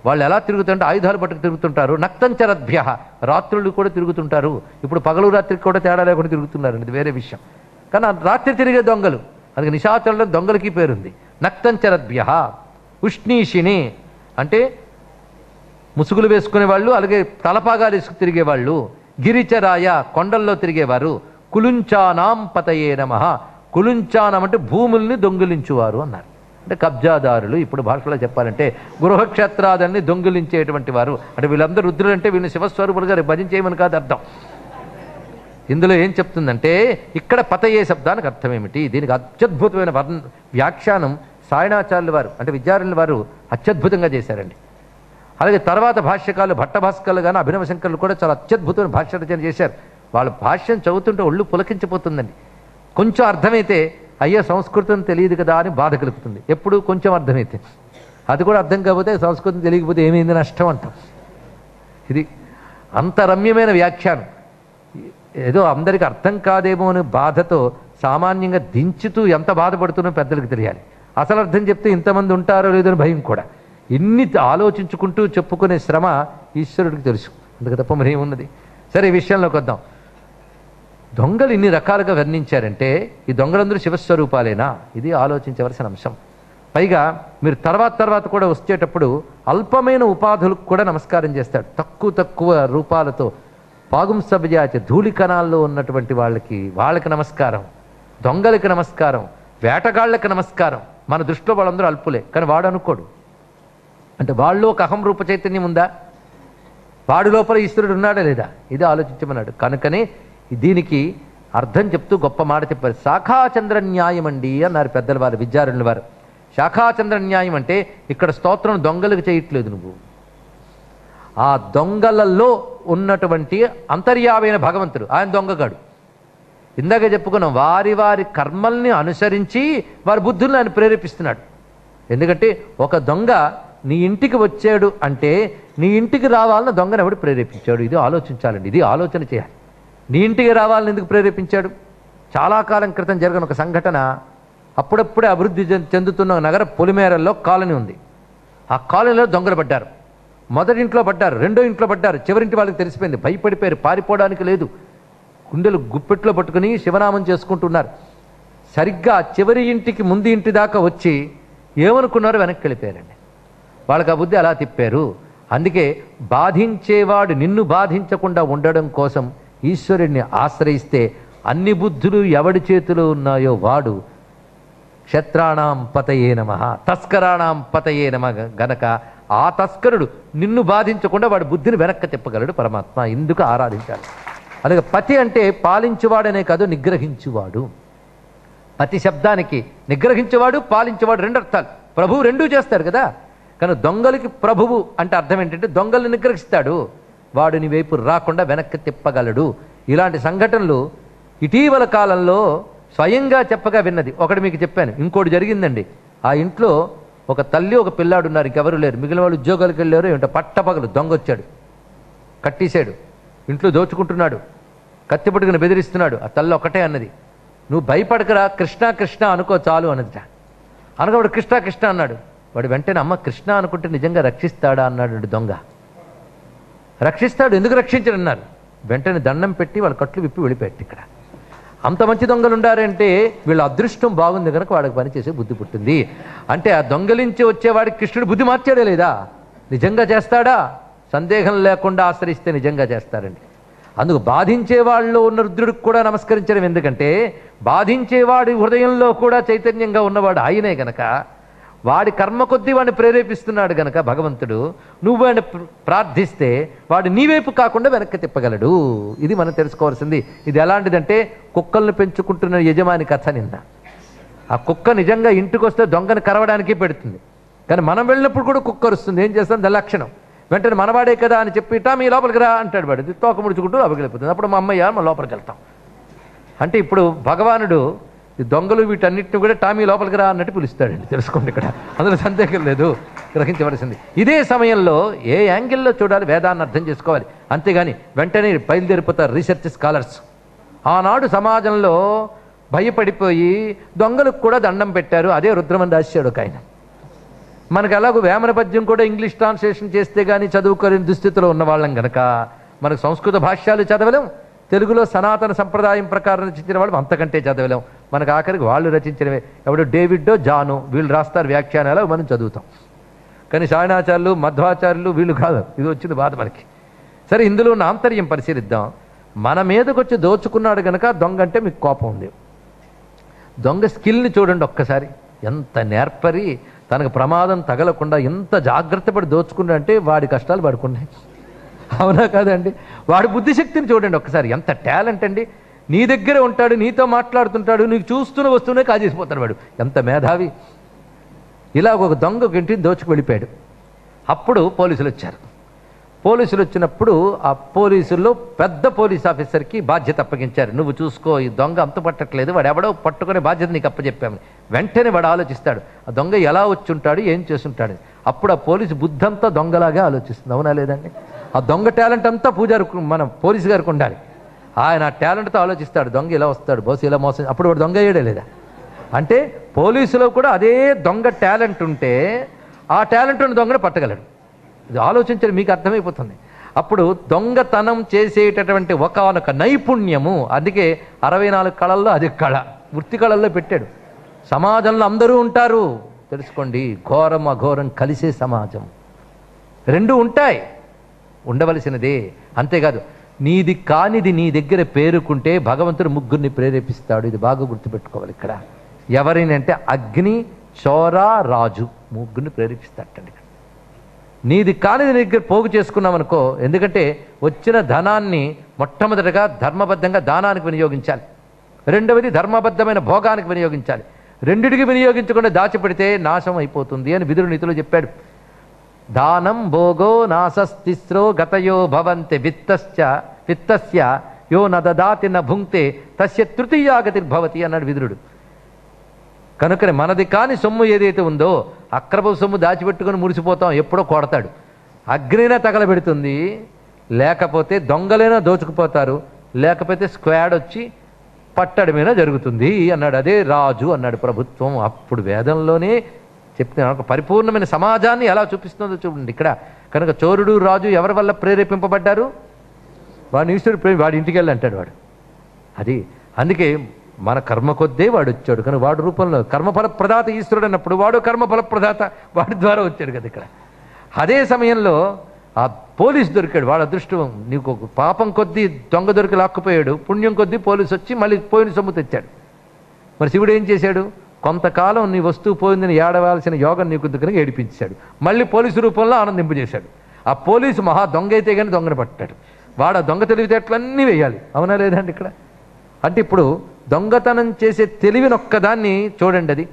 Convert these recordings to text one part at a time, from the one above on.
వాళ్ళు ఎలా తిరుగుతుంటే ఆయుధాలు పట్టుకు తిరుగుతుంటారు నక్తంచరద్భ్య రాత్రులు కూడా తిరుగుతుంటారు ఇప్పుడు పగలు రాత్రికి కూడా తేడా లేకుండా తిరుగుతున్నారు ఇది వేరే విషయం కానీ ఆ రాత్రి తిరిగే దొంగలు అందుకే నిశాచరులో దొంగలకి పేరుంది నక్తంచరద్భ్య ఉష్ణీషిణి అంటే ముసుగులు వేసుకునే వాళ్ళు అలాగే తలపాగాలు వేసుకు తిరిగేవాళ్ళు గిరిచరాయ కొండల్లో తిరిగేవారు కులుంచానాం పతయే నమ కులుంచానం అంటే భూముల్ని దొంగిలించువారు అన్నారు అంటే కబ్జాదారులు ఇప్పుడు భాషలో చెప్పాలంటే గృహక్షేత్రాదన్ని దొంగిలించేటువంటి వారు అంటే వీళ్ళందరూ రుద్రులు అంటే వీళ్ళని శివస్వరూపులుగా భజన చేయమని కాదు అర్థం ఇందులో ఏం చెప్తుందంటే ఇక్కడ పతయే శబ్దానికి అర్థం ఏమిటి దీనికి అత్యద్భుతమైన వర్ణ వ్యాఖ్యానం సాయణాచార్యుల వారు అంటే విద్యారణ్యుల వారు అత్యద్భుతంగా చేశారండి అలాగే తర్వాత భాష్యకాలు భట్టభాస్కర్లు కానీ అభినవ శంకర్లు కూడా చాలా అత్యద్భుతమైన భాష్య రచన చేశారు వాళ్ళ భాష్యం చదువుతుంటే ఒళ్ళు పులకించిపోతుందండి కొంచెం అర్థమైతే అయ్యో సంస్కృతం తెలియదు కదా అని బాధ కలుగుతుంది ఎప్పుడు కొంచెం అర్థమైతే అది కూడా అర్థం కాకపోతే సంస్కృతం తెలియకపోతే ఏమైంది నష్టం అంటాం ఇది అంత రమ్యమైన వ్యాఖ్యానం ఏదో అందరికి అర్థం కాదేమో అని బాధతో సామాన్యంగా దించుతూ ఎంత బాధపడుతున్నో పెద్దలకు తెలియాలి అసలు అర్థం చెప్తే ఇంతమంది ఉంటారో లేదో అని భయం కూడా ఇన్ని ఆలోచించుకుంటూ చెప్పుకునే శ్రమ ఈశ్వరుడికి తెలుసు అందుకు తప్ప మరి ఏమున్నది సరే ఈ విషయంలోకి వద్దాం దొంగలు ఇన్ని రకాలుగా వర్ణించారంటే ఈ దొంగలందరూ శివస్వరూపాలేనా ఇది ఆలోచించవలసిన అంశం పైగా మీరు తర్వాత తర్వాత కూడా వచ్చేటప్పుడు అల్పమైన ఉపాధులకు కూడా నమస్కారం చేస్తాడు తక్కువ తక్కువ రూపాలతో పాగుంసభజాతి ధూళి కణాల్లో ఉన్నటువంటి వాళ్ళకి వాళ్ళకి నమస్కారం దొంగలకి నమస్కారం వేటగాళ్ళకి నమస్కారం మన దృష్టిలో వాళ్ళందరూ అల్పులే కానీ వాడు అనుకోడు అంటే వాళ్ళు ఒక అహం రూప చైతన్యం ఉందా వాడి లోపల ఈశ్వరుడు ఉన్నాడా లేదా ఇది ఆలోచించమన్నాడు కనుకనే దీనికి అర్థం చెప్తూ గొప్ప మాట చెప్పారు శాఖాచంద్ర న్యాయం అండి అన్నారు పెద్దల వారు విద్యారణుల వారు శాఖాచంద్ర న్యాయం అంటే ఇక్కడ స్తోత్రం దొంగలకు చేయట్లేదు నువ్వు ఆ దొంగలలో ఉన్నటువంటి అంతర్యామైన భగవంతుడు ఆయన దొంగగాడు ఇందాక చెప్పుకున్నాం వారి వారి కర్మల్ని అనుసరించి వారి బుద్ధుల్ని ఆయన ప్రేరేపిస్తున్నాడు ఎందుకంటే ఒక దొంగ నీ ఇంటికి వచ్చాడు అంటే నీ ఇంటికి రావాలని దొంగను ఎవడు ప్రేరేపించాడు ఇది ఆలోచించాలండి ఇది ఆలోచన చేయాలి నీ ఇంటికి రావాలని ఎందుకు ప్రేరేపించాడు చాలా కాలం క్రితం జరిగిన ఒక సంఘటన అప్పుడప్పుడే అభివృద్ధి చెంద- చెందుతున్న నగర పొలిమేరల్లో కాలనీ ఉంది ఆ కాలనీలో దొంగలు పడ్డారు మొదటి ఇంట్లో పడ్డారు రెండో ఇంట్లో పడ్డారు చివరింటి వాళ్ళకి తెలిసిపోయింది భయపడిపోయారు పారిపోవడానికి లేదు గుండెలు గుప్పెట్లో పట్టుకుని శివనామం చేసుకుంటున్నారు సరిగ్గా ఆ చివరి ఇంటికి ముందు ఇంటి దాకా వచ్చి ఏమనుకున్నారో వెనక్కి వెళ్ళిపోయారండి వాళ్ళకి ఆ బుద్ధి అలా తిప్పారు అందుకే బాధించేవాడు నిన్ను బాధించకుండా ఉండడం కోసం ఈశ్వరుడిని ఆశ్రయిస్తే అన్ని బుద్ధులు ఎవడి చేతిలో ఉన్నాయో వాడు క్షత్రాణం పతయే నమ తస్కరాణం పతయే నమ గనక ఆ తస్కరుడు నిన్ను బాధించకుండా వాడి బుద్ధిని వెనక్కి తిప్పగలడు పరమాత్మ ఎందుకు ఆరాధించాలి అలాగే పతి అంటే పాలించువాడనే కాదు నిగ్రహించువాడు పతి శబ్దానికి నిగ్రహించేవాడు పాలించేవాడు రెండు అర్థాలు ప్రభువు రెండూ చేస్తాడు కదా కానీ దొంగలకి ప్రభువు అంటే అర్థం ఏంటంటే దొంగల్ని నిగ్రహిస్తాడు వాడు నీ వైపు రాకుండా వెనక్కి తిప్పగలడు ఇలాంటి సంఘటనలు ఇటీవల కాలంలో స్వయంగా చెప్పగా విన్నది ఒకటి మీకు చెప్పాను ఇంకోటి జరిగిందండి ఆ ఇంట్లో ఒక తల్లి ఒక పిల్లాడు ఉన్నారు ఇంకెవరు లేరు మిగిలిన వాళ్ళు ఉద్యోగాలకు వెళ్ళారు ఏంటో పట్టపగలు దొంగ వచ్చాడు కట్టేశాడు ఇంట్లో దోచుకుంటున్నాడు కత్తి పట్టుకుని బెదిరిస్తున్నాడు ఆ తల్లి ఒకటే అన్నది నువ్వు భయపడకరా కృష్ణ కృష్ణ అనుకో చాలు అన్నదిట అనగా వాడు కృష్ణ కృష్ణ అన్నాడు వాడు వెంటనే అమ్మ కృష్ణ అనుకుంటే నిజంగా రక్షిస్తాడా అన్నాడు దొంగ రక్షిస్తాడు ఎందుకు రక్షించడు అన్నారు వెంటనే దండం పెట్టి వాళ్ళ కట్లు విప్పి వెళ్ళిపెట్టి ఇక్కడ అంత మంచి దొంగలు ఉండారంటే వీళ్ళ అదృష్టం బాగుంది కనుక వాడికి పనిచేసే బుద్ధి పుట్టింది అంటే ఆ దొంగలించి వచ్చేవాడికి కృష్ణుడు బుద్ధి మార్చాడే లేదా నిజంగా చేస్తాడా సందేహం లేకుండా ఆశ్రయిస్తే నిజంగా చేస్తారండి అందుకు బాధించే వాళ్ళలో ఉన్న రుద్రుడికి కూడా నమస్కరించడం ఎందుకంటే బాధించేవాడి హృదయంలో కూడా చైతన్యంగా ఉన్నవాడు ఆయనే గనక వాడి కర్మ కొద్దీ వాడిని ప్రేరేపిస్తున్నాడు గనక భగవంతుడు నువ్వు వాడిని ప్ర- ప్రార్థిస్తే వాడు నీ వైపు కాకుండా వెనక్కి తిప్పగలడు ఇది మనం తెలుసుకోవాల్సింది ఇది ఎలాంటిదంటే కుక్కల్ని పెంచుకుంటున్న యజమాని కథ నిన్న ఆ కుక్క నిజంగా ఇంటికి వస్తే దొంగని కరవడానికి పెడుతుంది కానీ మనం వెళ్ళినప్పుడు కూడా కుక్క వస్తుంది ఏం చేస్తాం దాని లక్షణం వెంటనే మనవాడే కదా అని చెప్పి "టా, మీ లోపలికి రా అంటాడు వాడు ఇది తోక ముడుచుకుంటూ లోపలికి వెళ్ళిపోతుంది అప్పుడు మా అమ్మయ్య మనం లోపలికి వెళ్తాం అంటే ఇప్పుడు భగవానుడు ఈ దొంగలు వీటన్నిటిని కూడా టామీ లోపలికి రా అన్నట్టు పిలుస్తాడండి తెలుసుకోండి ఇక్కడ అందులో సందేహం లేదు గ్రహించవలసింది ఇదే సమయంలో ఏ యాంగిల్లో చూడాలి వేదాన్ని అర్థం చేసుకోవాలి అంతేగాని వెంటనే బయలుదేరిపోతారు రీసెర్చ్ స్కాలర్స్ ఆనాడు సమాజంలో భయపడిపోయి దొంగలకు కూడా దండం పెట్టారు అదే రుద్రమని రాశాడు ఒక ఆయన మనకు ఎలాగో వేమన పద్యం కూడా ఇంగ్లీష్ ట్రాన్స్లేషన్ చేస్తే కానీ చదువుకోలేని దుస్థితిలో ఉన్న వాళ్ళం గనక మనకు సంస్కృత భాష్యాలు చదవలేం తెలుగులో సనాతన సంప్రదాయం ప్రకారం రచించిన వాళ్ళు అంతకంటే చదవలేం మనకు ఆఖరికి వాళ్ళు రచించినవే ఎవడు డేవిడ్డో జాను వీళ్ళు రాస్తారు వ్యాఖ్యానాలు అవి మనం చదువుతాం కానీ సాయణాచార్యులు మధ్వాచార్యులు వీళ్ళు కాదు ఇది వచ్చింది బాధ మనకి సరే ఇందులో ఉన్న ఆంతర్యం పరిశీలిద్దాం మన మీదకి వచ్చి దోచుకున్నాడు గనక దొంగ అంటే మీకు కోపం ఉంది దొంగ స్కిల్ని చూడండి ఒక్కసారి ఎంత నేర్పరి తనకు ప్రమాదం తగలకుండా ఎంత జాగ్రత్త పడి దోచుకున్నా అంటే వాడి కష్టాలు పడుకున్నాయి అవునా కాదండి వాడి బుద్ధిశక్తిని చూడండి ఒక్కసారి ఎంత టాలెంట్ అండి నీ దగ్గర ఉంటాడు నీతో మాట్లాడుతుంటాడు నీకు చూస్తున్న వస్తువునే కాజేసిపోతాడు వాడు ఎంత మేధావి ఇలా ఒక దొంగ ఒక ఇంటిని దోచుకు వెళ్ళిపోయాడు అప్పుడు పోలీసులు వచ్చారు పోలీసులు వచ్చినప్పుడు ఆ పోలీసుల్లో పెద్ద పోలీస్ ఆఫీసర్కి బాధ్యత అప్పగించారు నువ్వు చూసుకో ఈ దొంగ అంత పట్టట్లేదు వాడు ఎవడో పట్టుకునే బాధ్యత నీకు అప్పచెప్పామని వెంటనే వాడు ఆలోచిస్తాడు ఆ దొంగ ఎలా వచ్చి ఉంటాడు ఏం చేసుంటాడు అప్పుడు ఆ పోలీసు బుద్ధంతా దొంగలాగే ఆలోచిస్తుంది అవునా లేదండి ఆ దొంగ టాలెంట్ అంతా పూజారి మన పోలీసు గారికి ఉండాలి ఆయన ఆ టాలెంట్తో ఆలోచిస్తాడు దొంగ ఇలా వస్తాడు బహుశా ఇలా మోసం అప్పుడు వాడు దొంగ అయ్యాడే లేదా అంటే పోలీసులో కూడా అదే దొంగ టాలెంట్ ఉంటే ఆ టాలెంట్ ఉన్న దొంగను పట్టగలడు ఇది ఆలోచించడం మీకు అర్థమైపోతుంది అప్పుడు దొంగతనం చేసేటటువంటి ఒకనొక నైపుణ్యము అందుకే అరవై నాలుగు కళల్లో అది కళ వృత్తి కళల్లో పెట్టాడు సమాజంలో అందరూ ఉంటారు తెలుసుకోండి ఘోరం అఘోరం కలిసే సమాజం రెండు ఉంటాయి ఉండవలసినదే అంతేకాదు నీది కానిది నీ దగ్గర పేరుకుంటే భగవంతుడు ముగ్గురిని ప్రేరేపిస్తాడు ఇది బాగా గుర్తుపెట్టుకోవాలి ఇక్కడ ఎవరినంటే అగ్ని చోర రాజు ముగ్గురిని ప్రేరేపిస్తాడటండి ఇక్కడ నీది కానిది నీ దగ్గర పోగు చేసుకున్నాం అనుకో ఎందుకంటే వచ్చిన ధనాన్ని మొట్టమొదటగా ధర్మబద్ధంగా దానానికి వినియోగించాలి రెండవది ధర్మబద్ధమైన భోగానికి వినియోగించాలి రెండిటికి వినియోగించకుండా దాచిపెడితే నాశం అయిపోతుంది అని విదురు నీతిలో చెప్పాడు దానం భోగో నాసస్తిస్రో గతయో భవంతి విత్తశ్చ విత్తస్య యో నదదాతి న భుంక్తే తస్య తృతీయాగతిర్భవతి అన్నాడు విదురుడు కనుకనే మనది కాని సొమ్ము ఏదైతే ఉందో అక్రమ సొమ్ము దాచిపెట్టుకుని మురిసిపోతాం ఎప్పుడో కొడతాడు అగ్నినా తగలబెడుతుంది లేకపోతే దొంగలైనా దోచుకుపోతారు లేకపోతే స్క్వాడ్ వచ్చి పట్టడమైనా జరుగుతుంది అన్నాడు అదే రాజు అన్నాడు ప్రభుత్వం అప్పుడు వేదంలోనే చెప్తున్నాను ఒక పరిపూర్ణమైన సమాజాన్ని ఎలా చూపిస్తుందో చూడండి ఇక్కడ కనుక చోరుడు రాజు ఎవరి వల్ల ప్రేరేపింపబడ్డారు వాడిని ఈశ్వరుడు ప్రేమి వాడి ఇంటికి వెళ్ళి అంటాడు వాడు అది అందుకే మన కర్మ కొద్దే వాడు వచ్చాడు కానీ వాడు రూపంలో కర్మఫల ప్రదాత ఈశ్వరుడు అన్నప్పుడు వాడు కర్మఫల ప్రదాత వాడి ద్వారా వచ్చాడు కదా ఇక్కడ అదే సమయంలో ఆ పోలీస్ దొరికాడు వాడు అదృష్టం నీకు ఒక పాపం కొద్దీ దొంగ దొరికి లాక్కుపోయాడు పుణ్యం కొద్దీ పోలీసు వచ్చి మళ్ళీ పోయిన సొమ్ము తెచ్చాడు మరి శివుడు ఏం చేశాడు కొంతకాలం నీ వస్తువు పోయిందని ఏడవలసిన యోగం నీకు కనుక ఏడిపించాడు మళ్ళీ పోలీసు రూపంలో ఆనందింపజేశాడు ఆ పోలీసు మహా దొంగ అయితే కానీ దొంగను పట్టాడు వాడు ఆ దొంగ తెలివితేటలన్నీ వేయాలి అవునా లేదండి ఇక్కడ అంటే ఇప్పుడు దొంగతనం చేసే తెలివిని ఒక్కదాన్ని చూడండి అది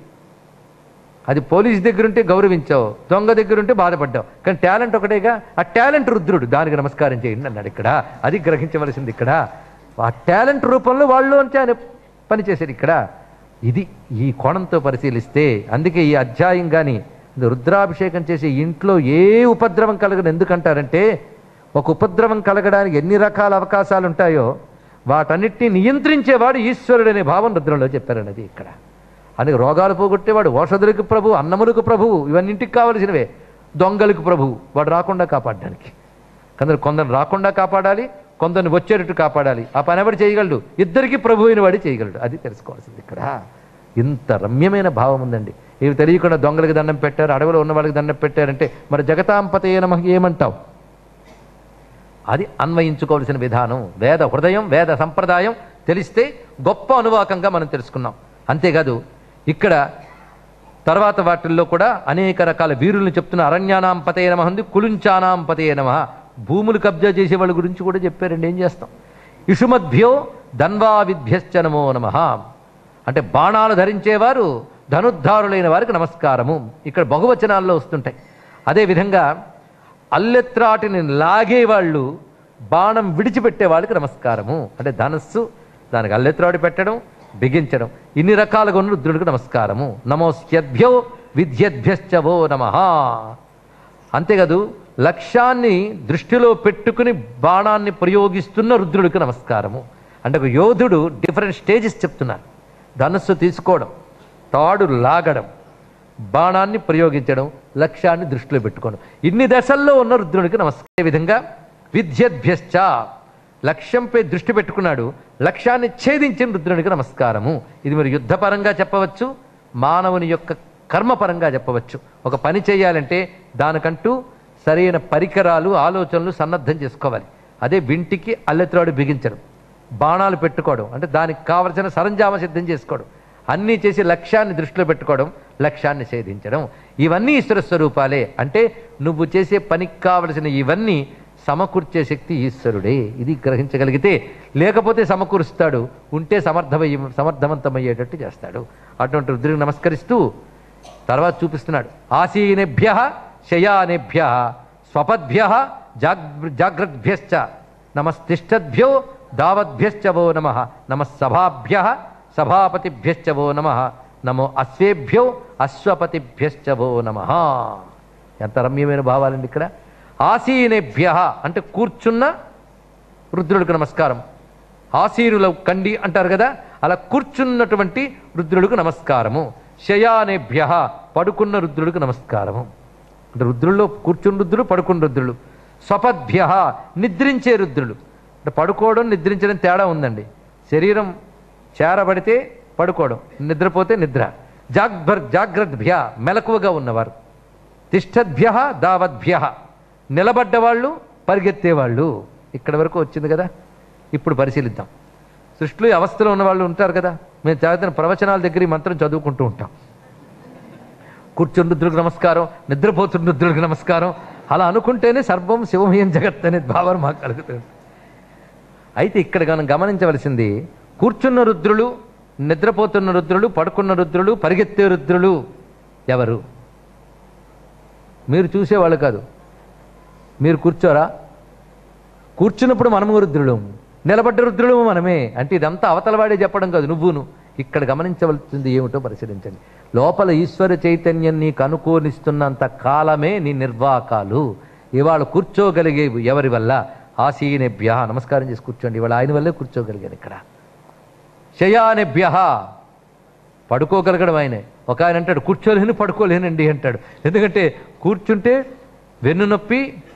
అది పోలీస్ దగ్గర ఉంటే గౌరవించావు దొంగ దగ్గర ఉంటే బాధపడ్డావు కానీ టాలెంట్ ఒకటేగా ఆ టాలెంట్ రుద్రుడు దానికి నమస్కారం చేయండి అన్నాడు ఇక్కడ అది గ్రహించవలసింది ఇక్కడ ఆ టాలెంట్ రూపంలో వాళ్ళు అంటే ఆయన పనిచేశారు ఇక్కడ ఇది ఈ కోణంతో పరిశీలిస్తే అందుకే ఈ అధ్యాయం కానీ రుద్రాభిషేకం చేసే ఇంట్లో ఏ ఉపద్రవం కలగదు ఎందుకంటారంటే ఒక ఉపద్రవం కలగడానికి ఎన్ని రకాల అవకాశాలు ఉంటాయో వాటన్నిటిని నియంత్రించేవాడు ఈశ్వరుడు అనే భావం రుద్రంలో చెప్పారన్నది ఇక్కడ అని రోగాలు పోగొట్టేవాడు ఔషధులకు ప్రభు అన్నములకు ప్రభు ఇవన్నింటికి కావలసినవే దొంగలకు ప్రభు వాడు రాకుండా కాపాడడానికి కొందరు కొందరు రాకుండా కాపాడాలి కొందరిని వచ్చేటట్టు కాపాడాలి ఆ పని ఎవడు చేయగలడు ఇద్దరికి ప్రభు అయిన వాడు చేయగలడు అది తెలుసుకోవాల్సింది ఇక్కడ ఇంత రమ్యమైన భావం ఉందండి ఇవి తెలియకుండా దొంగలకి దండం పెట్టారు అడవిలో ఉన్న వాళ్ళకి దండం పెట్టారంటే మరి జగతాంపతే నమకి ఏమంటావు అది అన్వయించుకోవాల్సిన విధానం వేద హృదయం వేద సంప్రదాయం తెలిస్తే గొప్ప అనువాకంగా మనం తెలుసుకున్నాం అంతేకాదు ఇక్కడ తర్వాత వాటిల్లో కూడా అనేక రకాల వీరుల్ని చెప్తున్న అరణ్యానాం పతే నమ ఉంది కులుంచానాం పతే నమ భూములు కబ్జా చేసే వాళ్ళ గురించి కూడా చెప్పారండి ఏం చేస్తాం ఇషుమద్భ్యో ధన్వా విద్భ్యశ్చ నమో నమ అంటే బాణాలు ధరించేవారు ధనుద్ధారులైన వారికి నమస్కారము ఇక్కడ బహువచనాల్లో వస్తుంటాయి అదేవిధంగా అల్లెత్రాటిని లాగేవాళ్ళు బాణం విడిచిపెట్టే వాళ్ళకి నమస్కారము అంటే ధనస్సు దానికి అల్లెత్రాడి పెట్టడం బిగించడం ఇన్ని రకాలుగా ఉన్న రుద్రుడికి నమస్కారము నమోస్యద్భ్యో విద్యద్భ్యశ్చవో నమ అంతేకాదు లక్ష్యాన్ని దృష్టిలో పెట్టుకుని బాణాన్ని ప్రయోగిస్తున్న రుద్రుడికి నమస్కారము అంటే ఒక యోధుడు డిఫరెంట్ స్టేజెస్ చెప్తున్నారు ధనస్సు తీసుకోవడం తాడు లాగడం బాణాన్ని ప్రయోగించడం లక్ష్యాన్ని దృష్టిలో పెట్టుకోవడం ఇన్ని దశల్లో ఉన్న రుద్రుడికి నమస్కారం విధంగా విద్యద్భ్యశ్చ లక్ష్యంపై దృష్టి పెట్టుకున్నాడు లక్ష్యాన్ని ఛేదించిన రుద్రునికి నమస్కారము ఇది మీరు యుద్ధపరంగా చెప్పవచ్చు మానవుని యొక్క కర్మపరంగా చెప్పవచ్చు ఒక పని చేయాలంటే దానికంటూ సరైన పరికరాలు ఆలోచనలు సన్నద్ధం చేసుకోవాలి అదే వింటికి అల్లెత్రాడు బిగించడం బాణాలు పెట్టుకోవడం అంటే దానికి కావలసిన సరంజామ సిద్ధం చేసుకోవడం అన్నీ చేసి లక్ష్యాన్ని దృష్టిలో పెట్టుకోవడం లక్ష్యాన్ని ఛేదించడం ఇవన్నీ ఈశ్వర స్వరూపాలే అంటే నువ్వు చేసే పనికి కావలసిన ఇవన్నీ సమకూర్చే శక్తి ఈశ్వరుడే ఇది గ్రహించగలిగితే లేకపోతే సమకూరుస్తాడు ఉంటే సమర్థమయ్య సమర్థవంతమయ్యేటట్టు చేస్తాడు అటువంటి రుద్రుడికి నమస్కరిస్తూ తర్వాత చూపిస్తున్నాడు ఆసీనేభ్య శయానేభ్య స్వపద్భ్య జాగ్ర జాగ్రద్భ్యశ్చ నమస్తిష్టద్భ్యో దావద్భ్యశ్చ వో నమ నమ సభాభ్య సభాపతిభ్యశ్చ వో నమ నమో అశ్వేభ్యో అశ్వపతిభ్యశ్చ వో నమ ఎంత రమ్యమైన భావాలండి ఇక్కడ ఆసీనేభ్య అంటే కూర్చున్న రుద్రుడికి నమస్కారం ఆసీనుల కండి అంటారు కదా అలా కూర్చున్నటువంటి రుద్రుడికి నమస్కారము శయానేభ్య పడుకున్న రుద్రుడికి నమస్కారము అంటే రుద్రుల్లో కూర్చున్న రుద్రుడు పడుకున్న రుద్రుడు స్వపద్భ్య నిద్రించే రుద్రుడు అంటే పడుకోవడం నిద్రించడం తేడా ఉందండి శరీరం చేరబడితే పడుకోవడం నిద్రపోతే నిద్ర జాగ్భర్ జాగ్రద్భ్య మెలకువగా ఉన్నవారు తిష్టద్భ్య దావద్భ్య నిలబడ్డవాళ్ళు పరిగెత్తేవాళ్ళు ఇక్కడ వరకు వచ్చింది కదా ఇప్పుడు పరిశీలిద్దాం సృష్టిలో ఈ అవస్థలో ఉన్న వాళ్ళు ఉంటారు కదా మేము చదువుతున్న ప్రవచనాల దగ్గర ఈ మంత్రం చదువుకుంటూ ఉంటాం కూర్చుని రుద్రుడికి నమస్కారం నిద్రపోతున్న రుద్రుడికి నమస్కారం అలా అనుకుంటేనే సర్వం శివమయం జగత్ అనే భావన మాకు కలుగుతుంది అయితే ఇక్కడ మనం గమనించవలసింది కూర్చున్న రుద్రులు నిద్రపోతున్న రుద్రులు పడుకున్న రుద్రులు పరిగెత్తే రుద్రులు ఎవరు మీరు చూసేవాళ్ళు కాదు మీరు కూర్చోరా కూర్చున్నప్పుడు మనము రుద్రుడు నిలబడ్డ రుద్రుడు మనమే అంటే ఇదంతా అవతలవాడే చెప్పడం కాదు నువ్వును ఇక్కడ గమనించవలసింది ఏమిటో పరిశీలించండి లోపల ఈశ్వర చైతన్యం నీకు అనుకోనిస్తున్నంత కాలమే నీ నిర్వాకాలు ఇవాళ కూర్చోగలిగేవి ఎవరి వల్ల ఆసీనేభ్య నమస్కారం చేసి కూర్చోండి ఇవాళ ఆయన వల్లే కూర్చోగలిగాను ఇక్కడ శయానేభ్య పడుకోగలగడం ఆయనే ఒక ఆయన అంటాడు కూర్చోలేను పడుకోలేనండి అంటాడు ఎందుకంటే కూర్చుంటే వెన్ను నొప్పి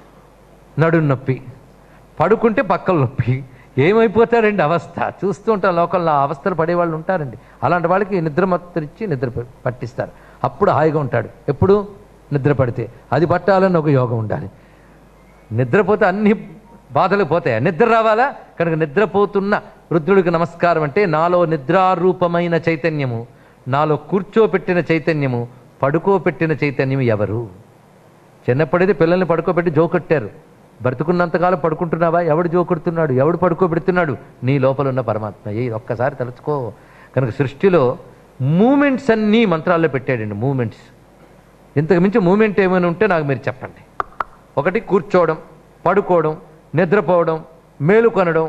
నడు నొప్పి పడుకుంటే పక్కల నొప్పి ఏమైపోతారండి అవస్థ చూస్తూ ఉంటాం లోకల్లో ఆ అవస్థలు పడేవాళ్ళు ఉంటారండి అలాంటి వాళ్ళకి నిద్ర మత్తిచ్చి నిద్ర ప- పట్టిస్తారు అప్పుడు హాయిగా ఉంటాడు ఎప్పుడు నిద్ర పడితే అది పట్టాలని ఒక యోగం ఉండాలి నిద్రపోతే అన్ని బాధలు పోతాయి నిద్ర రావాలా కనుక నిద్రపోతున్న రుద్రుడికి నమస్కారం అంటే నాలో నిద్రారూపమైన చైతన్యము నాలో కూర్చోపెట్టిన చైతన్యము పడుకోపెట్టిన చైతన్యం ఎవరు చిన్నప్పుడైతే పిల్లల్ని పడుకోబెట్టి జోకొట్టారు బ్రతుకున్నంతకాలం పడుకుంటున్నావా ఎవడు జోకొడుతున్నాడు ఎవడు పడుకోబెడుతున్నాడు నీ లోపల ఉన్న పరమాత్మ ఏ ఒక్కసారి తలుచుకో కనుక సృష్టిలో మూమెంట్స్ అన్నీ మంత్రాల్లో పెట్టాడండి మూమెంట్స్ ఇంతకు మించి మూమెంట్ ఏమైనా ఉంటే నాకు మీరు చెప్పండి ఒకటి కూర్చోవడం పడుకోవడం నిద్రపోవడం మేలుకొనడం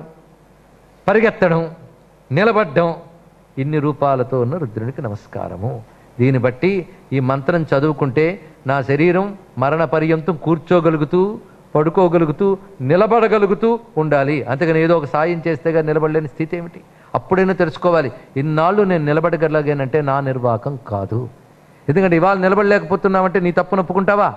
పరిగెత్తడం నిలబడ్డం ఇన్ని రూపాలతో ఉన్న రుద్రునికి నమస్కారము దీన్ని బట్టి ఈ మంత్రం చదువుకుంటే నా శరీరం మరణ పర్యంతం కూర్చోగలుగుతూ పడుకోగలుగుతూ నిలబడగలుగుతూ ఉండాలి అంతేగాని ఏదో ఒక సాయం చేస్తేగా నిలబడలేని స్థితి ఏమిటి అప్పుడైనా తెలుసుకోవాలి ఇన్నాళ్ళు నేను నిలబడగలిగానంటే నా నిర్వాకం కాదు ఎందుకంటే ఇవాళ నిలబడలేకపోతున్నామంటే నీ తప్పు నొప్పుకుంటావా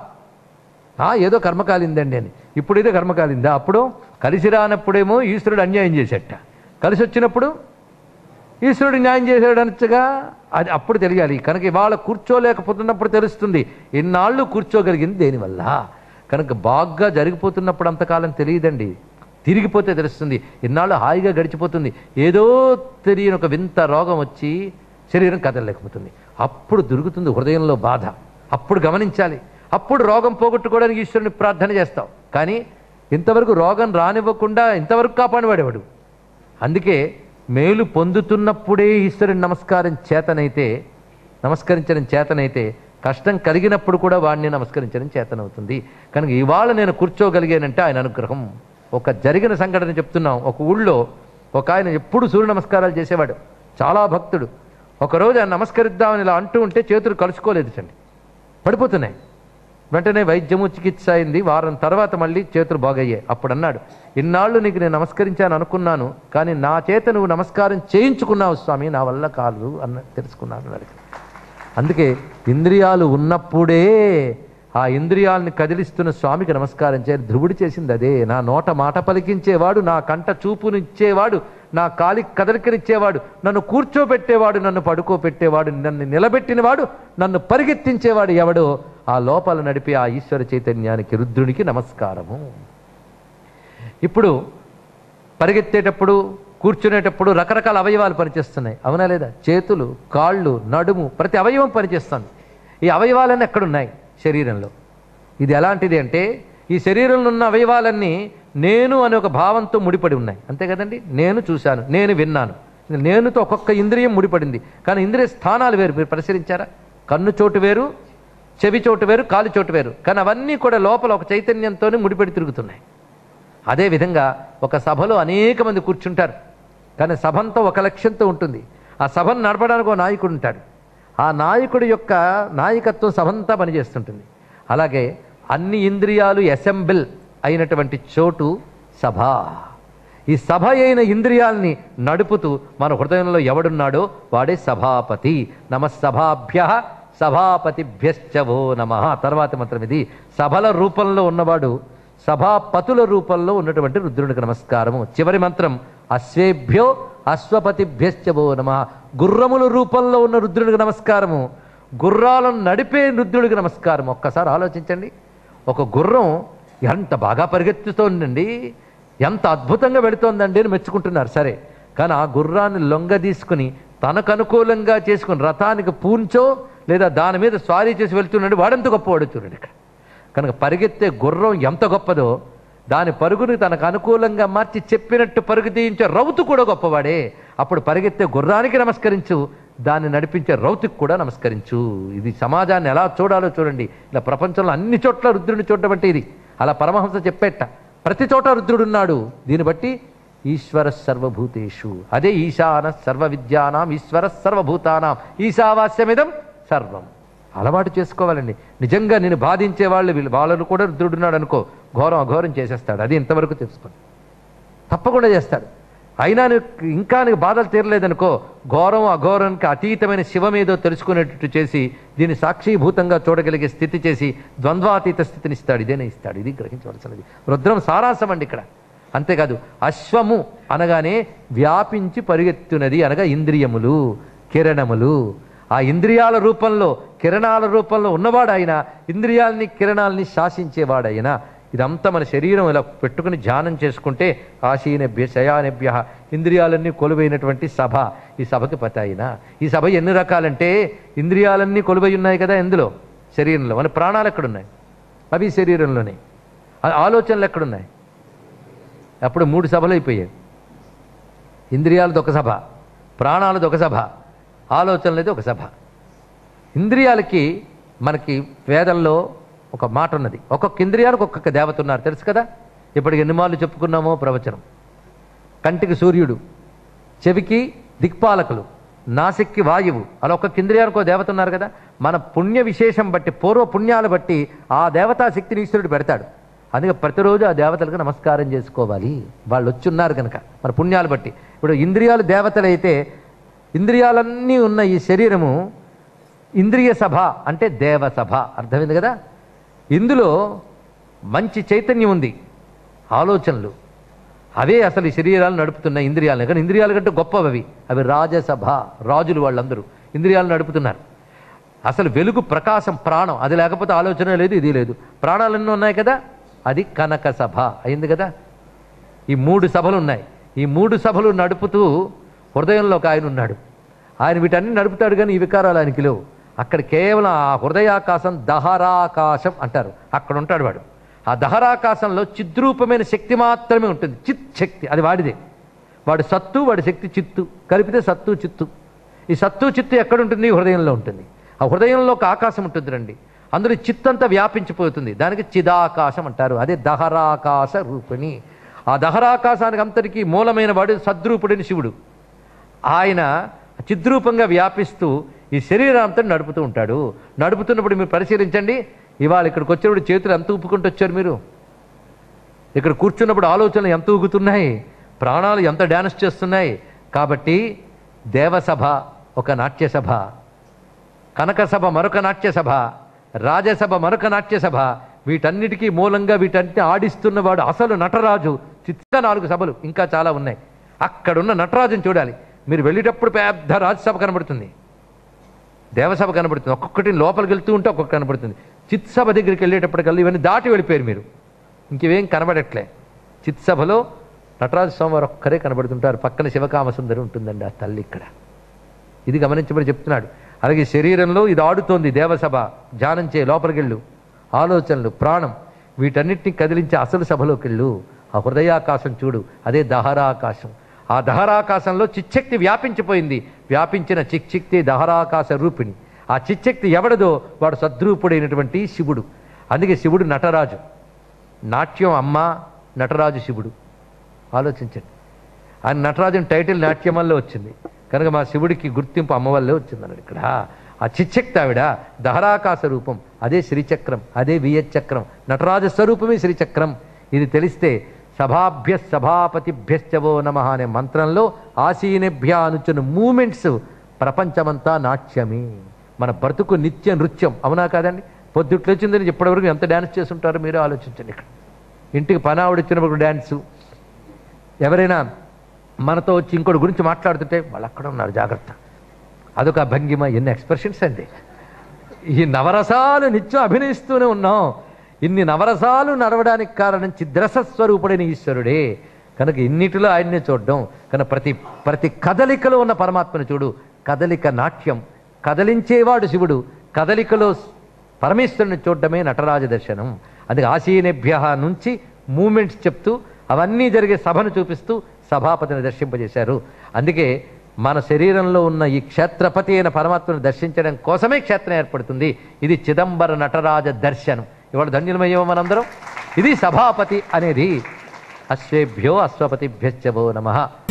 ఆ, ఏదో కర్మ కాలిందండి అని ఇప్పుడైతే కర్మ కాలిందా అప్పుడు కలిసి రానప్పుడేమో ఈశ్వరుడు అన్యాయం చేసేట కలిసి వచ్చినప్పుడు ఈశ్వరుడు న్యాయం చేశాడు అనొచ్చుగా అది అప్పుడు తెలియాలి కనుక ఇవాళ కూర్చోలేకపోతున్నప్పుడు తెలుస్తుంది ఇన్నాళ్ళు కూర్చోగలిగింది దేనివల్ల కనుక బాగా జరిగిపోతున్నప్పుడు అంతకాలం తెలియదండి తిరిగిపోతే తెలుస్తుంది ఇన్నాళ్ళు హాయిగా గడిచిపోతుంది ఏదో తెలియని ఒక వింత రోగం వచ్చి శరీరం కదలలేకపోతుంది అప్పుడు దొరుకుతుంది హృదయంలో బాధ అప్పుడు గమనించాలి అప్పుడు రోగం పోగొట్టుకోవడానికి ఈశ్వరుని ప్రార్థన చేస్తాం కానీ ఇంతవరకు రోగం రానివ్వకుండా ఇంతవరకు కాపాడివాడేవాడు అందుకే మేలు పొందుతున్నప్పుడే ఈశ్వరుని నమస్కారం చేతనైతే నమస్కరించడం చేతనైతే కష్టం కలిగినప్పుడు కూడా వాడిని నమస్కరించడం చేతనవుతుంది కనుక ఇవాళ నేను కూర్చోగలిగానంటే ఆయన అనుగ్రహం ఒక జరిగిన సంఘటన చెప్తున్నాం ఒక ఊళ్ళో ఒక ఆయన ఎప్పుడు సూర్య నమస్కారాలు చేసేవాడు చాలా భక్తుడు ఒకరోజు ఆయన నమస్కరిద్దామని ఇలా అంటూ ఉంటే చేతులు కలుసుకోలేదు చండి పడిపోతున్నాయి వెంటనే వైద్యము చికిత్స అయింది వారం తర్వాత మళ్ళీ చేతులు బాగయ్యాయి అప్పుడు అన్నాడు ఇన్నాళ్ళు నీకు నేను నమస్కరించాను అనుకున్నాను కానీ నా చేత నువ్వు నమస్కారం చేయించుకున్నావు స్వామి నా వల్ల కాదు అన్న తెలుసుకున్నాను అన్నాడు అందుకే ఇంద్రియాలు ఉన్నప్పుడే ఆ ఇంద్రియాలని కదిలిస్తున్న స్వామికి నమస్కారం చేయాలి ధ్రువుడు చేసింది అదే నా నోట మాట పలికించేవాడు నా కంట చూపునిచ్చేవాడు నా కాలి కదలికనిచ్చేవాడు నన్ను కూర్చోబెట్టేవాడు నన్ను పడుకోబెట్టేవాడు నన్ను నిలబెట్టినవాడు నన్ను పరిగెత్తించేవాడు ఎవడో ఆ లోపల నడిపే ఆ ఈశ్వర చైతన్యానికి రుద్రునికి నమస్కారము ఇప్పుడు పరిగెత్తేటప్పుడు కూర్చునేటప్పుడు రకరకాల అవయవాలు పనిచేస్తున్నాయి అవునా లేదా చేతులు కాళ్ళు నడుము ప్రతి అవయవం పనిచేస్తుంది ఈ అవయవాలన్నీ ఎక్కడున్నాయి శరీరంలో ఇది ఎలాంటిది అంటే ఈ శరీరంలో ఉన్న అవయవాలన్నీ నేను అనే ఒక భావంతో ముడిపడి ఉన్నాయి అంతే కదండి నేను చూశాను నేను విన్నాను నేనుతో ఒక్కొక్క ఇంద్రియం ముడిపడింది కానీ ఇంద్రియ స్థానాలు వేరు మీరు పరిశీలించారా కన్ను చోటు వేరు చెవి చోటు వేరు కాలు చోటు వేరు కానీ అవన్నీ కూడా లోపల ఒక చైతన్యంతోనే ముడిపడి తిరుగుతున్నాయి అదేవిధంగా ఒక సభలో అనేక మంది కూర్చుంటారు కానీ సభంతో ఒక లక్ష్యంతో ఉంటుంది ఆ సభను నడపడానికి ఒక నాయకుడు ఉంటాడు ఆ నాయకుడి యొక్క నాయకత్వం సభంతా పనిచేస్తుంటుంది అలాగే అన్ని ఇంద్రియాలు అసెంబుల్ అయినటువంటి చోటు సభ ఈ సభ అయిన ఇంద్రియాల్ని నడుపుతూ మన హృదయంలో ఎవడున్నాడో వాడే సభాపతి నమ సభాభ్య సభాపతిభ్యశ్చవో నమ తర్వాత మంత్రం ఇది సభల రూపంలో ఉన్నవాడు సభాపతుల రూపంలో ఉన్నటువంటి రుద్రునికి నమస్కారము చివరి మంత్రం అశ్వేభ్యో అశ్వపతిభ్యశ్చవో నమ గుర్రముల రూపంలో ఉన్న రుద్రునికి నమస్కారము గుర్రాలను నడిపే రుద్రుడికి నమస్కారం ఒక్కసారి ఆలోచించండి ఒక గుర్రం ఎంత బాగా పరిగెత్తుతోందండి ఎంత అద్భుతంగా వెళుతోందండి అని మెచ్చుకుంటున్నారు సరే కానీ ఆ గుర్రాన్ని లొంగ తీసుకుని తనకు అనుకూలంగా చేసుకుని రథానికి పూంచో లేదా దాని మీద స్వారీ చేసి వెళ్తున్నాడు వాడంత గొప్పవాడు చూడండి ఇక్కడ కనుక పరిగెత్తే గుర్రం ఎంత గొప్పదో దాని పరుగుని తనకు అనుకూలంగా మార్చి చెప్పినట్టు పరుగు తీయించే రౌతు కూడా గొప్పవాడే అప్పుడు పరిగెత్తే గుర్రానికి నమస్కరించు దాన్ని నడిపించే రౌతుకు కూడా నమస్కరించు ఇది సమాజాన్ని ఎలా చూడాలో చూడండి ఇలా ప్రపంచంలో అన్ని చోట్ల రుద్రుడిని చూడడం అంటే ఇది అలా పరమహంస చెప్పేట ప్రతి చోట రుద్రుడున్నాడు దీన్ని బట్టి ఈశ్వర సర్వభూతేషు అదే ఈశాన సర్వ విద్యానాం ఈశ్వర సర్వభూతానాం ఈశావాస్యమిదం సర్వం అలవాటు చేసుకోవాలండి నిజంగా నేను బాధించే వాళ్ళు వీళ్ళు వాళ్ళను కూడా రుద్రుడున్నాడు అనుకో ఘోరం అఘోరం చేసేస్తాడు అది ఇంతవరకు తెలుసుకోండి తప్పకుండా చేస్తాడు అయినా నీకు ఇంకా నీకు బాధలు తీరలేదనుకో ఘోరం అఘోరానికి అతీతమైన శివమేదో తెలుసుకునేటట్టు చేసి దీన్ని సాక్షీభూతంగా చూడగలిగే స్థితి చేసి ద్వంద్వాతీత స్థితిని ఇస్తాడు ఇదేనే ఇస్తాడు ఇది గ్రహించవలసినది రుద్రం సారాంశం అండి ఇక్కడ అంతేకాదు అశ్వము అనగానే వ్యాపించి పరిగెత్తునది అనగా ఇంద్రియములు కిరణములు ఆ ఇంద్రియాల రూపంలో కిరణాల రూపంలో ఉన్నవాడు ఆయన ఇంద్రియాలని కిరణాలని శాసించేవాడైన ఇదంతా మన శరీరం ఇలా పెట్టుకుని ధ్యానం చేసుకుంటే ఆశీనభ్య శయానభ్య ఇంద్రియాలన్నీ కొలువైనటువంటి సభ ఈ సభకి పతాయిన ఈ సభ ఎన్ని రకాలంటే ఇంద్రియాలన్నీ కొలువై ఉన్నాయి కదా ఎందులో శరీరంలో మన ప్రాణాలు ఎక్కడున్నాయి అవి శరీరంలోనే ఆ ఆలోచనలు ఎక్కడున్నాయి అప్పుడు మూడు సభలు అయిపోయాయి ఇంద్రియాలది ఒక సభ ప్రాణాలది ఒక సభ ఆలోచనలది ఒక సభ ఇంద్రియాలకి మనకి వేదంలో ఒక మాట ఉన్నది ఒక్కొక్క ఇంద్రియానికి ఒక్కొక్క దేవత ఉన్నారు తెలుసు కదా ఇప్పటికి ఎన్ని మార్లు చెప్పుకున్నామో ప్రవచనం కంటికి సూర్యుడు చెవికి దిక్పాలకులు నాసిక్కి వాయువు అలా ఒక్కొక్క ఇంద్రియానికి ఒక దేవత ఉన్నారు కదా మన పుణ్య విశేషం బట్టి పూర్వ పుణ్యాలు బట్టి ఆ దేవతా శక్తిని ఈశ్వరుడు పెడతాడు అందుకే ప్రతిరోజు ఆ దేవతలకు నమస్కారం చేసుకోవాలి వాళ్ళు వచ్చి ఉన్నారు కనుక మన పుణ్యాలు బట్టి ఇప్పుడు ఇంద్రియాలు దేవతలైతే ఇంద్రియాలన్నీ ఉన్న ఈ శరీరము ఇంద్రియ సభ అంటే దేవ సభ అర్థమైంది కదా ఇందులో మంచి చైతన్యం ఉంది ఆలోచనలు అవే అసలు ఈ శరీరాలు నడుపుతున్న ఇంద్రియాలను కానీ ఇంద్రియాల కంటే గొప్పవి అవి అవి రాజసభ రాజులు వాళ్ళందరూ ఇంద్రియాలు నడుపుతున్నారు అసలు వెలుగు ప్రకాశం ప్రాణం అది లేకపోతే ఆలోచన లేదు ఇది లేదు ప్రాణాలన్నీ ఉన్నాయి కదా అది కనక సభ అయింది కదా ఈ మూడు సభలు ఉన్నాయి ఈ మూడు సభలు నడుపుతూ హృదయంలో ఒక ఆయన ఉన్నాడు ఆయన వీటన్ని నడుపుతాడు కానీ ఈ వికారాలు ఆయనకి లేవు అక్కడ కేవలం ఆ హృదయాకాశం దహరాకాశం అంటారు అక్కడ ఉంటాడు వాడు ఆ దహరాకాశంలో చిద్రూపమైన శక్తి మాత్రమే ఉంటుంది చిత్ శక్తి అది వాడిదే వాడు సత్తు వాడి శక్తి చిత్తు కలిపితే సత్తు చిత్తు ఈ సత్తు చిత్తు ఎక్కడ ఉంటుంది హృదయంలో ఉంటుంది ఆ హృదయంలో ఒక ఆకాశం ఉంటుంది రండి అందులో చిత్తంతా వ్యాపించిపోతుంది దానికి చిదాకాశం అంటారు అదే దహరాకాశ రూపిణి ఆ దహరాకాశానికి అంతటికీ మూలమైన వాడు సద్రూపుడని శివుడు ఆయన చిద్రూపంగా వ్యాపిస్తూ ఈ శరీరాంతా నడుపుతూ ఉంటాడు నడుపుతున్నప్పుడు మీరు పరిశీలించండి ఇవాళ ఇక్కడికి వచ్చినప్పుడు చేతులు ఎంత ఊపుకుంటూ వచ్చారు మీరు ఇక్కడ కూర్చున్నప్పుడు ఆలోచనలు ఎంత ఊగుతున్నాయి ప్రాణాలు ఎంత డ్యాన్స్ చేస్తున్నాయి కాబట్టి దేవసభ ఒక నాట్య సభ కనక సభ మరొక నాట్య సభ రాజసభ మరొక నాట్య సభ వీటన్నిటికీ మూలంగా వీటన్నిటిని ఆడిస్తున్నవాడు అసలు నటరాజు చిత్త నాలుగు సభలు ఇంకా చాలా ఉన్నాయి అక్కడున్న నటరాజుని చూడాలి మీరు వెళ్ళేటప్పుడు పెద్ద రాజసభ కనబడుతుంది దేవసభ కనబడుతుంది ఒక్కొక్కటి లోపలికి వెళ్తూ ఉంటే ఒక్కొక్కటి కనబడుతుంది చిత్సభ దగ్గరికి వెళ్ళేటప్పటికల్లా ఇవన్నీ దాటి వెళ్ళిపోయారు మీరు ఇంకేం కనబడట్లే చిత్సభలో నటరాజ స్వామివారు ఒక్కరే కనబడుతుంటారు పక్కన శివకామసుందరి ఉంటుందండి ఆ తల్లి ఇక్కడ ఇది గమనించమని చెప్తున్నాడు అలాగే శరీరంలో ఇది ఆడుతోంది దేవసభ ధ్యానం చేయ లోపలికెళ్ళు ఆలోచనలు ప్రాణం వీటన్నిటిని కదిలించే అసలు సభలోకి వెళ్ళు ఆ హృదయాకాశం చూడు అదే దహరాకాశం ఆ దహరాకాశంలో చిచ్చక్తి వ్యాపించిపోయింది వ్యాపించిన చిక్చిక్తి దహరాకాశ రూపిణి ఆ చిచ్చక్తి ఎవడదో వాడు సద్రూపుడైనటువంటి శివుడు అందుకే శివుడు నటరాజు నాట్యం అమ్మ నటరాజు శివుడు ఆలోచించండి ఆయన నటరాజుని టైటిల్ నాట్యమల్లో వచ్చింది కనుక మా శివుడికి గుర్తింపు అమ్మ వల్లే వచ్చింది అన్నాడు ఇక్కడ ఆ చిచ్చక్తి ఆవిడ దహరాకాశ రూపం అదే శ్రీచక్రం అదే వియచ్చక్రం నటరాజ స్వరూపమే శ్రీచక్రం ఇది తెలిస్తే సభాభ్య సభాపతిభ్యశ్చవో నమ అనే మంత్రంలో ఆసీనభ్య అనుచున్న మూమెంట్స్ ప్రపంచమంతా నాట్యమే మన బ్రతుకు నిత్య నృత్యం అవునా కాదండి పొద్దుట్లు వచ్చిందని ఇప్పటివరకు ఎంత డ్యాన్స్ చేస్తుంటారో మీరే ఆలోచించండి ఇక్కడ ఇంటికి పని ఆవిడ వచ్చినప్పుడు డ్యాన్సు ఎవరైనా మనతో వచ్చి ఇంకోటి గురించి మాట్లాడుతుంటే వాళ్ళు అక్కడ ఉన్నారు జాగ్రత్త అదొక భంగిమ ఎన్ని ఎక్స్ప్రెషన్స్ అండి ఈ నవరసాలు నిత్యం అభినయిస్తూనే ఉన్నాం ఇన్ని నవరసాలు నడవడానికి కారణం చిద్రసస్వరూపుడైన ఈశ్వరుడే కనుక ఇన్నిటిలో ఆయన్నే చూడడం కనుక ప్రతి ప్రతి కదలికలో ఉన్న పరమాత్మను చూడు కదలిక నాట్యం కదలించేవాడు శివుడు కదలికలో పరమేశ్వరుని చూడడమే నటరాజ దర్శనం అందుకే ఆసీనేభ్య నుంచి మూమెంట్స్ చెప్తూ అవన్నీ జరిగే సభను చూపిస్తూ సభాపతిని దర్శింపజేశారు అందుకే మన శరీరంలో ఉన్న ఈ క్షేత్రపతి అయిన పరమాత్మను దర్శించడం కోసమే క్షేత్రం ఏర్పడుతుంది ఇది చిదంబర నటరాజ దర్శనం ఇవాళ ధన్యులమయ్యో మనందరం ఇది సభాపతి అనేది అశ్వేభ్యో అశ్వపతిభ్యశ్చవో నమ